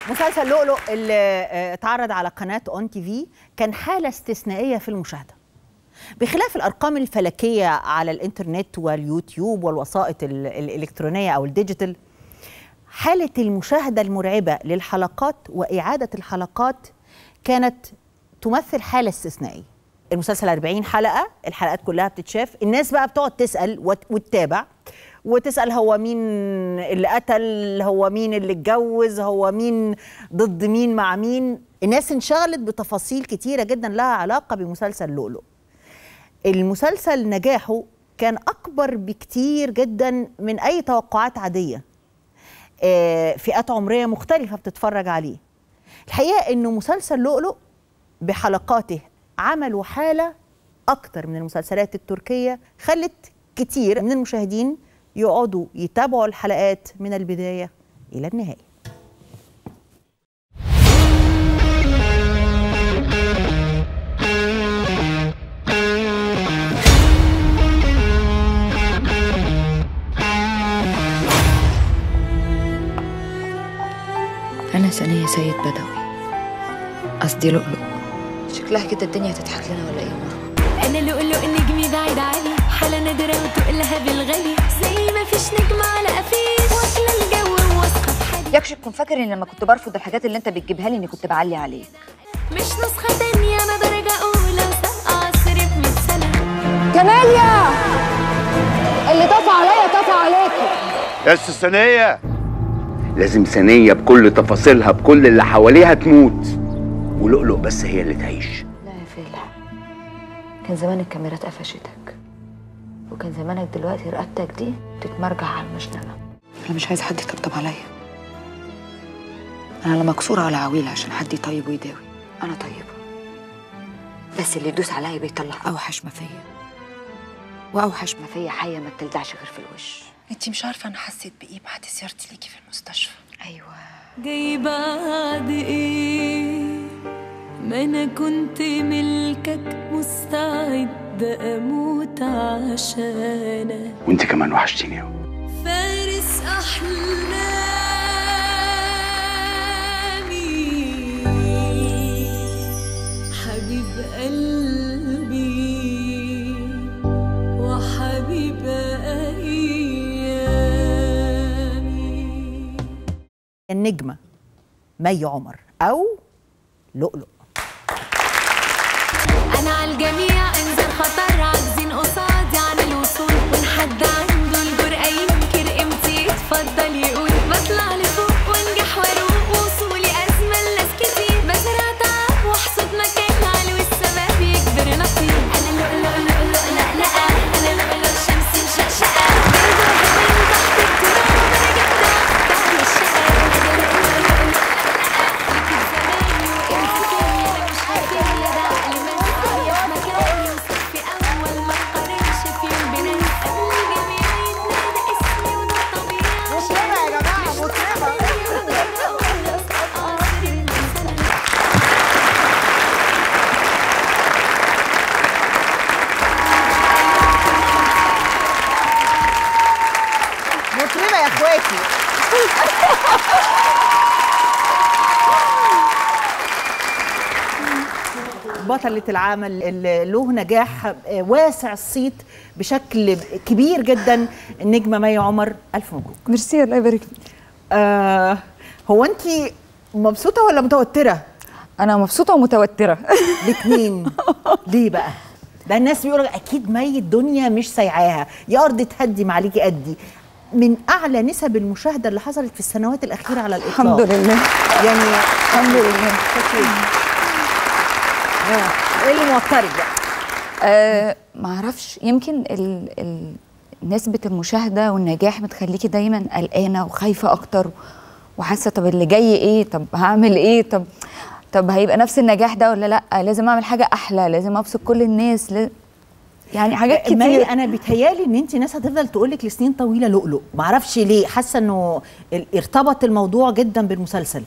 مسلسل لؤلؤ اللي آه، اتعرض على قناه اون تي في كان حاله استثنائيه في المشاهده بخلاف الارقام الفلكيه على الانترنت واليوتيوب والوسائط ال- الالكترونيه او الديجيتال حاله المشاهده المرعبه للحلقات واعاده الحلقات كانت تمثل حاله استثنائيه المسلسل 40 حلقه الحلقات كلها بتتشاف الناس بقى بتقعد تسال وت- وتتابع وتسال هو مين اللي قتل هو مين اللي اتجوز هو مين ضد مين مع مين الناس انشغلت بتفاصيل كتيره جدا لها علاقه بمسلسل لؤلؤ المسلسل نجاحه كان اكبر بكتير جدا من اي توقعات عاديه آه، فئات عمريه مختلفه بتتفرج عليه الحقيقه انه مسلسل لؤلؤ بحلقاته عملوا حاله اكتر من المسلسلات التركيه خلت كتير من المشاهدين يقعدوا يتابعوا الحلقات من البدايه الى النهايه أنا سنية سيد بدوي قصدي لؤلؤ شكلها كده الدنيا هتضحك لنا ولا ايه يا مروه انا لؤلؤ نجمي بعيد علي حالة نادرة وتقلها بالغالي زي ما فيش نجم على قفيش واكلة الجو وواثقة في حالي يكشف كنت فاكر ان لما كنت برفض الحاجات اللي انت بتجيبها لي اني كنت بعلي عليك مش نسخة تانية انا درجة اولى وسابقة عصري ب 100 سنة كماليا اللي طفى عليا طفى عليكي يا أستاذ ثانية لازم ثانية بكل تفاصيلها بكل اللي حواليها تموت ولؤلؤ بس هي اللي تعيش لا يا فالح كان زمان الكاميرات قفشتك وكان زمانك دلوقتي رقبتك دي تتمرجع على المشنقه أنا مش عايزة حد يطبطب عليا أنا لا مكسورة ولا عويلة عشان حد يطيب ويداوي أنا طيبة بس اللي يدوس عليا بيطلع أوحش ما فيا وأوحش ما ما فيا حيه ما بتلدعش غير في الوش انتي مش عارفه انا حسيت بايه بعد زيارتي ليكي في المستشفى ايوه جاي بعد ايه ما انا كنت ملكك مستعدة اموت عشانك وانت كمان وحشتيني قوي فارس أحلامي حبيب قلبي وحبيب أيامي النجمه مي عمر او لؤلؤ أنا على الجميع انزل خطر عاجزين قصادي عن الوصول وإن حد عنده الجرأة ينكر قيمتي يتفضل يقول بطلع لفوق وانجح واروق وصولي أزمة لناس كتير بزرع تعب واحصد مكان على والسما بيكبر نصيب أنا لؤلؤ لؤلؤ لا لا أنا لؤلؤ الشمس مشقشقة برضه من تحت التراب أنا جامدة تعمل الشقة أنا لؤلؤ لؤلؤ لكن زماني وقفتي أنا مش هتغير عقلي ما يتغير مكاني وصف في أول ما قارنش في يوم بناس قبل الجميع يتنادى اسمي وده الطبيعي مطربة يا جماعة مطربة مطربه يا اخواتي بطلة العمل اللي له نجاح آه، واسع الصيت بشكل كبير جدا النجمة مي عمر ألف مبروك ميرسي الله يبارك فيك آه هو أنت مبسوطة ولا متوترة؟ أنا مبسوطة ومتوترة الاثنين ليه بقى؟ ده الناس بيقولوا اكيد مي الدنيا مش سايعاها يا ارض تهدي ما عليكي قدي من اعلى نسب المشاهده اللي حصلت في السنوات الاخيره على الاطلاق الحمد لله يعني الحمد لله آه، ايه اللي موترك بقى؟ أه ما اعرفش يمكن ال ال نسبة المشاهدة والنجاح بتخليكي دايما قلقانة وخايفة أكتر وحاسة طب اللي جاي إيه طب هعمل إيه طب طب هيبقى نفس النجاح ده ولا لأ لازم أعمل حاجة أحلى لازم أبسط كل الناس لاز... يعني حاجات مي كتير انا بيتهيالي ان انت ناس هتفضل تقول لك لسنين طويله لؤلؤ ما اعرفش ليه حاسه انه ال- ارتبط الموضوع جدا بالمسلسل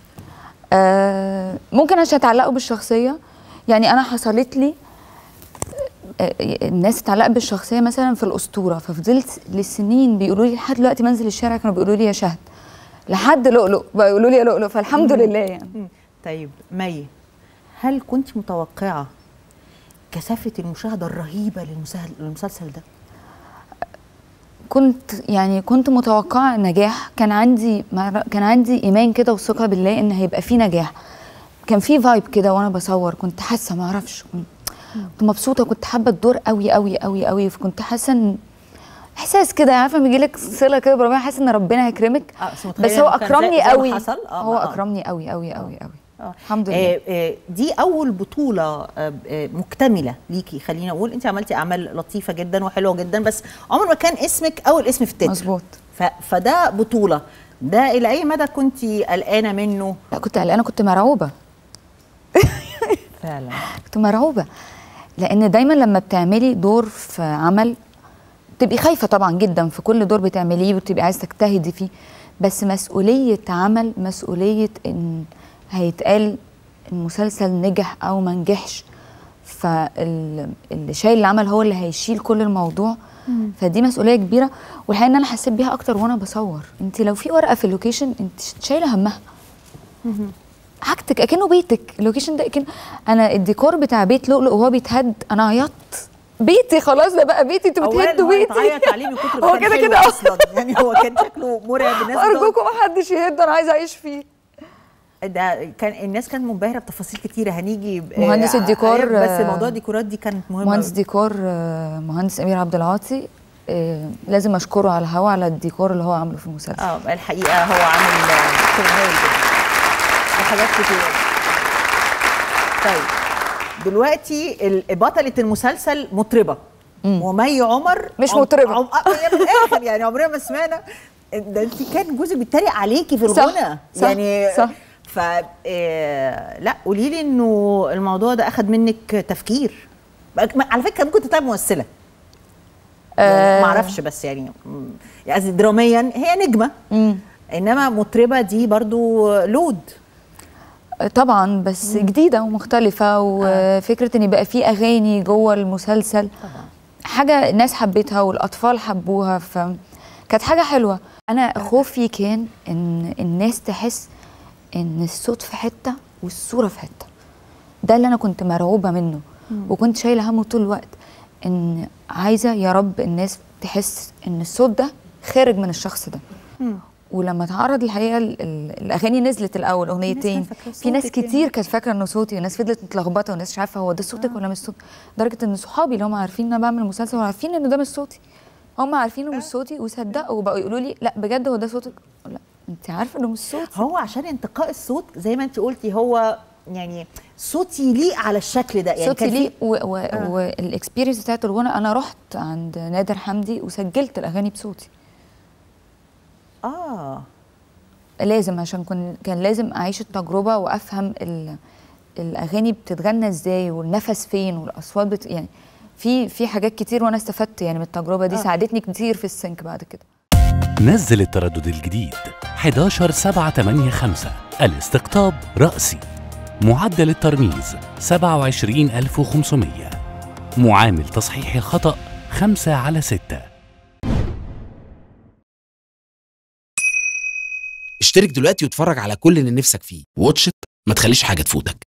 آه ممكن عشان اتعلقوا بالشخصيه يعني انا حصلت لي آه، الناس اتعلقت بالشخصيه مثلا في الاسطوره ففضلت للسنين بيقولوا لي لحد دلوقتي منزل الشارع كانوا بيقولوا لي يا شهد لحد لؤلؤ بقى يقولوا لي يا لؤلؤ فالحمد لله يعني طيب مي هل كنت متوقعه كثافه المشاهده الرهيبه للمسا- للمسلسل ده كنت يعني كنت متوقعه نجاح كان عندي مع- كان عندي ايمان كده وثقه بالله ان هيبقى في نجاح كان في فايب كده وانا بصور كنت حاسه ما اعرفش كنت كنت مبسوطه كنت حابه الدور قوي قوي قوي قوي فكنت حاسه ان احساس كده عارفه بيجي لك صله كده بربنا حاسه ان ربنا هيكرمك آه، بس متخيلة بس هو إنه كان اكرمني زي- زي ما قوي حصل؟ آه، هو آه. اكرمني قوي قوي قوي قوي آه. الحمد لله آه، آه، دي اول بطوله آه، آه، مكتمله ليكي خلينا اقول انت عملتي اعمال لطيفه جدا وحلوه جدا بس عمر ما كان اسمك اول اسم في التتر مظبوط ف- فده بطوله ده الى اي مدى كنت قلقانه منه لا كنت قلقانه كنت مرعوبه فعلا كنت مرعوبه لان دايما لما بتعملي دور في عمل بتبقي خايفه طبعا جدا في كل دور بتعمليه وبتبقي عايزه تجتهدي فيه بس مسؤوليه عمل مسؤوليه ان هيتقال المسلسل نجح او ما نجحش فاللي شايل العمل هو اللي هيشيل كل الموضوع فدي مسؤوليه كبيره والحقيقه ان انا حسيت بيها اكتر وانا بصور انت لو في ورقه في اللوكيشن انت شايله همها حاجتك اكنه بيتك اللوكيشن ده اكن انا الديكور بتاع بيت لؤلؤ وهو بيتهد انا عيطت بيتي خلاص ده بقى بيتي انتوا أولاً بتهدوا هو بيتي يتعيط عليه من كتر ما هو كان كده حلو كده اصلا يعني هو كان شكله مرعب الناس ارجوكم ما حدش يهد انا عايزه اعيش فيه ده كان الناس كانت منبهره بتفاصيل كتيره هنيجي ب- مهندس آه، الديكور، بس آه، موضوع الديكورات دي كانت مهمه مهندس أوي. ديكور آه، مهندس امير عبد العاطي آه، لازم اشكره على الهوا على الديكور اللي هو عامله في المسلسل اه الحقيقه هو عامل آه، شغل هايل جدا وحاجات كتير طيب دلوقتي ال- بطلة المسلسل مطربة ومي عمر مش عم- مطربة. عم... آه، هي من الاخر يعني عمرنا ما سمعنا ده انت كان جوزك بيتريق عليكي في صح، الغنى صح، يعني صح. ف آه، لا قولي لي انه الموضوع ده اخد منك تفكير بقى- على فكره ممكن تطلعي ممثله يعني ما اعرفش بس يعني م، يعني قصدي دراميا هي نجمه انما مطربه دي برضو لود طبعا بس جديده ومختلفه وفكره ان يبقى في اغاني جوه المسلسل طبعا حاجه الناس حبتها والاطفال حبوها فكانت حاجه حلوه انا خوفي كان ان الناس تحس ان الصوت في حته والصوره في حته ده اللي انا كنت مرعوبه منه وكنت شايله همه طول الوقت ان عايزه يا رب الناس تحس ان الصوت ده خارج من الشخص ده ولما اتعرض الحقيقه ال- ال- الاغاني نزلت الاول اغنيتين فاكرة في ناس صوتك يعني. كتير كانت فاكره انه صوتي وناس فضلت متلخبطه وناس مش عارفه هو ده صوتك ولا مش صوتي لدرجه ان صحابي اللي هم عارفين ان انا بعمل مسلسل وعارفين ان ده مش صوتي هم عارفين انه مش صوتي وصدقوا وبقوا يقولوا لي لا بجد هو ده صوتك لا انت عارفه انه مش صوتي هو عشان انتقاء الصوت زي ما انت قلتي هو يعني صوتي يليق على الشكل ده يعني صوتي كان في- ليه والاكسبيرينس بتاعت الغنى انا رحت عند نادر حمدي وسجلت الاغاني بصوتي اه لازم عشان كن كان لازم اعيش التجربه وافهم ال الاغاني بتتغنى ازاي والنفس فين والاصوات بت يعني في في حاجات كتير وانا استفدت يعني من التجربه دي ساعدتني كتير في السنك بعد كده نزل التردد الجديد 11 7 8 5 الاستقطاب رأسي معدل الترميز 27500 معامل تصحيح الخطأ 5 على 6 اشترك دلوقتي واتفرج على كل اللي نفسك فيه واتش إت، ما تخليش حاجة تفوتك